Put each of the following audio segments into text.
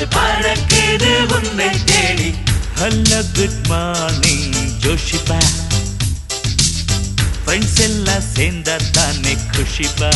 அது பறக்குது உன்னை தேடி ஹலோ குட் மார்னிங் ஜோஷிபா ஃப்ரெண்ட்ஸ் எல்லாம் சேர்ந்தா தானே குஷிபா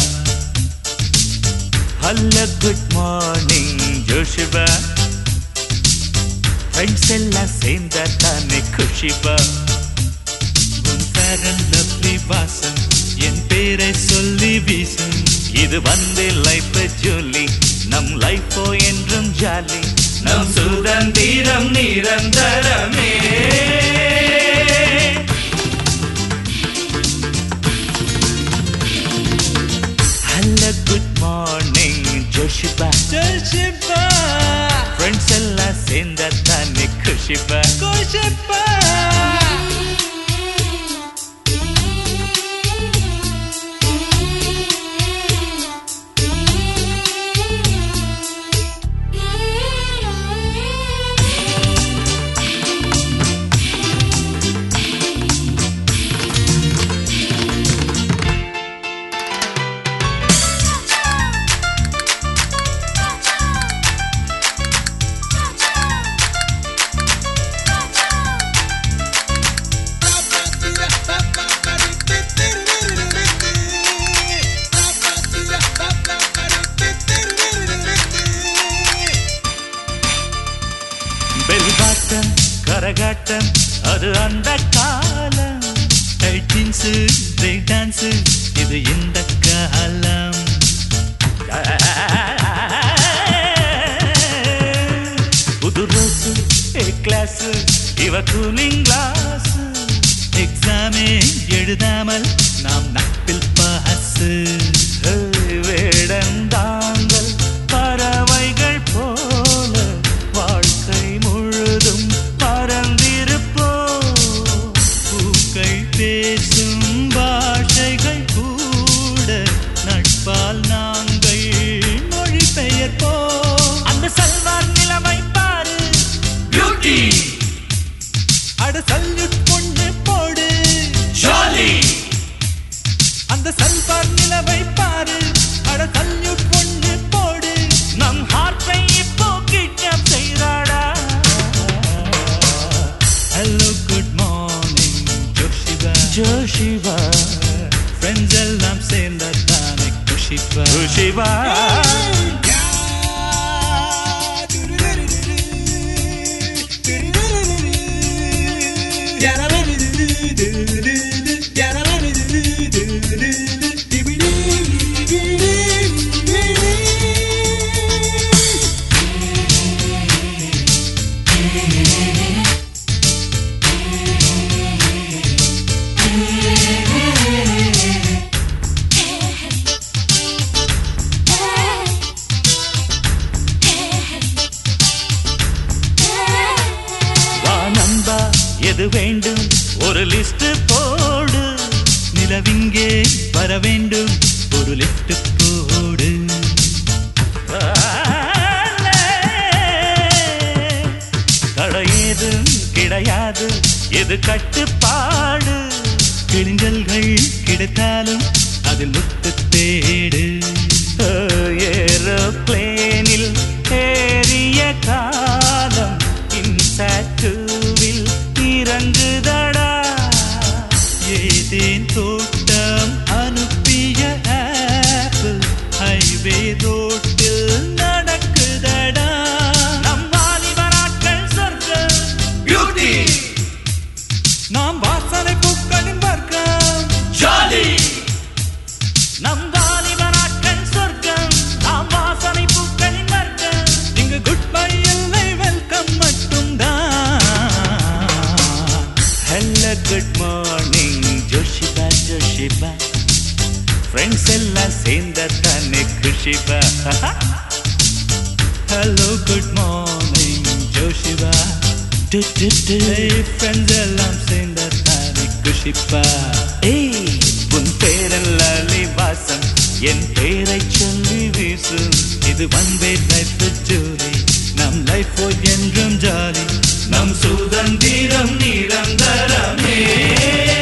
ஹலோ குட் மார்னிங் ஜோஷிபா ஃப்ரெண்ட்ஸ் எல்லாம் சேர்ந்தா தானே குஷிபா உன் பேரன் லவ்லி வாசம் என் பேரை சொல்லி வீசும் இது வந்து லைஃப் ஜோலி நம் லைஃபோ என்றும் ஜாலி நம் சுதந்திரம் நிரந்தரமே ஹலோ குட் மார்னிங் ஜோஷிபா ஜோஷிபா ஃப்ரெண்ட்ஸ் எல்லாம் சேர்ந்தா தானே குஷிபா கோஷிபா பெல்பாட்டம் கரகாட்டம் அது அந்த காலம் டைட்டின்ஸு பிரேக் டான்ஸு இது இந்த காலம் புது ரோஸு ஏ கிளாஸ் இவ கூலிங் கிளாஸ் எக்ஸாமே எழுதாமல் நாம் நட்பில் பாசு வேடந்தாங்கள் பறவைகள் போல வாழ்க்கை முழுதும் பறந்திருப்போம் பூக்கள் பேசும் பாஷைகள் கூட நட்பால் நாங்கள் மொழிபெயர்ப்போம் அந்த சல்வார் நிலைமை பாரு பியூட்டி அட சல்யூட் பொண்ணு போடு ஜாலி அந்த சல்வார் நிலவை பாரு அட சல்யூட் பொண்ணு போடு நம் ஹார்ட்டை இப்போ கிட்னாப் செய்றாடா ஹலோ குட் மார்னிங் ஜோஷிபா ஜோஷிபா ஃப்ரெண்ட்ஸ் எல்லாம் சேர்ந்த தானே குஷிபா குஷிபா வா நம்பா எது வேண்டும் ஒரு லிஸ்ட் போடு நிலவிங்கே வர வேண்டும் ஒரு லிஸ்ட் போடு தடையேதும் கிடையாது எது கட்டுப்பாடு கிழிஞ்சல்கள் கிடைத்தாலும் அதில் முத்து தேடு ஏரோப்ளேனில் ஏறிய காலம் இன்சாட்டுவில் இறங்குதடா ஏதேன் தோட்டம் அனுப்பிய ஆப்பிள் ஹைவே ரோட்டில் நடக்குதடா நம் வாலிபராட்கள் சொர்க்கம் பியூட்டி நாம் வாசனை பூக்களின் வர்க்கம் ஜாலி நம் வாலிபராட்கள் சொர்க்கம் நாம் வாசனை பூக்களின் வர்க்கம் இங்கு குட் பை இல்லை வெல்கம் மட்டும்தான் ஹலோ குட் மார்னிங் ஜோஷிபா ஜோஷிபா ஃப்ரெண்ட்ஸ் எல்லாம் சேர்ந்த தானே குஷிபா ஹலோ குட் மார்னிங் ஜோஷிபா ஃப்ரெண்ட்ஸ் எல்லாம் சேர்ந்த தானே குஷிப்பா ஏய் உன் பேரன் லாலி வாசம் என் பேரை சொல்லி வீசு இது வந்தே லைஃப் ஜோலி நம் லைஃப் என்றும் ஜாலி நம் சுதந்திரம் நிரந்தரமே